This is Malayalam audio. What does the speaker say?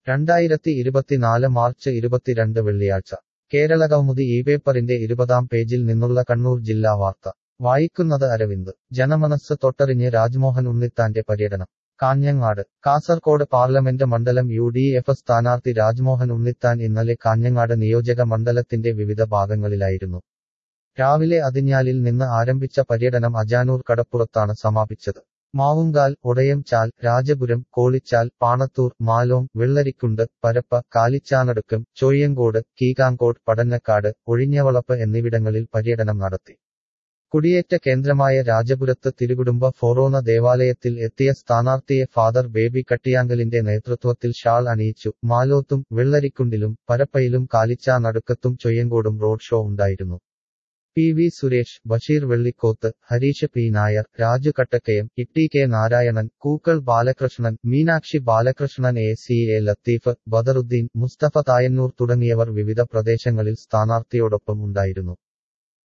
രണ്ടായിരത്തി ഇരുപത്തിനാല് മാർച്ച് ഇരുപത്തിരണ്ട് വെള്ളിയാഴ്ച കേരളകൗമുദി ഈ പേപ്പറിന്റെ ഇരുപതാം പേജിൽ നിന്നുള്ള കണ്ണൂർ ജില്ലാ വാർത്ത വായിക്കുന്നത് അരവിന്ദ് ജനമനസ്സ് തൊട്ടറിഞ്ഞ് രാജ്മോഹൻ ഉണ്ണിത്താന്റെ പര്യടനം കാഞ്ഞങ്ങാട് കാസർകോട് പാർലമെന്റ് മണ്ഡലം യു ഡി എഫ് സ്ഥാനാർത്ഥി രാജ്മോഹൻ ഉണ്ണിത്താൻ ഇന്നലെ കാഞ്ഞങ്ങാട് നിയോജക മണ്ഡലത്തിന്റെ വിവിധ ഭാഗങ്ങളിലായിരുന്നു രാവിലെ അതിഞ്ഞാലിൽ നിന്ന് ആരംഭിച്ച പര്യടനം അജാനൂർ കടപ്പുറത്താണ് സമാപിച്ചത് മാവുങ്കാൽ ഒടയം ചാൽ രാജപുരം കോളിച്ചാൽ പാണത്തൂർ മാലോം വെള്ളരിക്കുണ്ട് പരപ്പ കാലിച്ചാനടുക്കം ചൊയ്യങ്കോട് കീകാങ്കോട് പടന്നക്കാട് ഒഴിഞ്ഞവളപ്പ് എന്നിവിടങ്ങളിൽ പര്യടനം നടത്തി കുടിയേറ്റ കേന്ദ്രമായ രാജപുരത്ത് തിരുകുടുംബ ഫൊറോന ദേവാലയത്തിൽ എത്തിയ സ്ഥാനാർത്ഥിയെ ഫാദർ ബേബി കട്ടിയാങ്കലിന്റെ നേതൃത്വത്തിൽ ഷാൾ അണിയിച്ചു മാലോത്തും വെള്ളരിക്കുണ്ടിലും പരപ്പയിലും കാലിച്ചാനടുക്കത്തും ചൊയ്യങ്കോടും റോഡ് ഷോ ഉണ്ടായിരുന്നു P V Suresh Basheer Vellikoth Harish P Nair Raju Kattakkayam Itty K Narayanan Kookkal Balakrishnan Meenakshi Balakrishnan A C A Latheef Badaruddin Musthafa Thayannur തുടങ്ങിയവർ വിവിധ പ്രദേശങ്ങളിൽ സ്ഥാനാർത്ഥിയോടൊപ്പം ഉണ്ടായിരുന്നു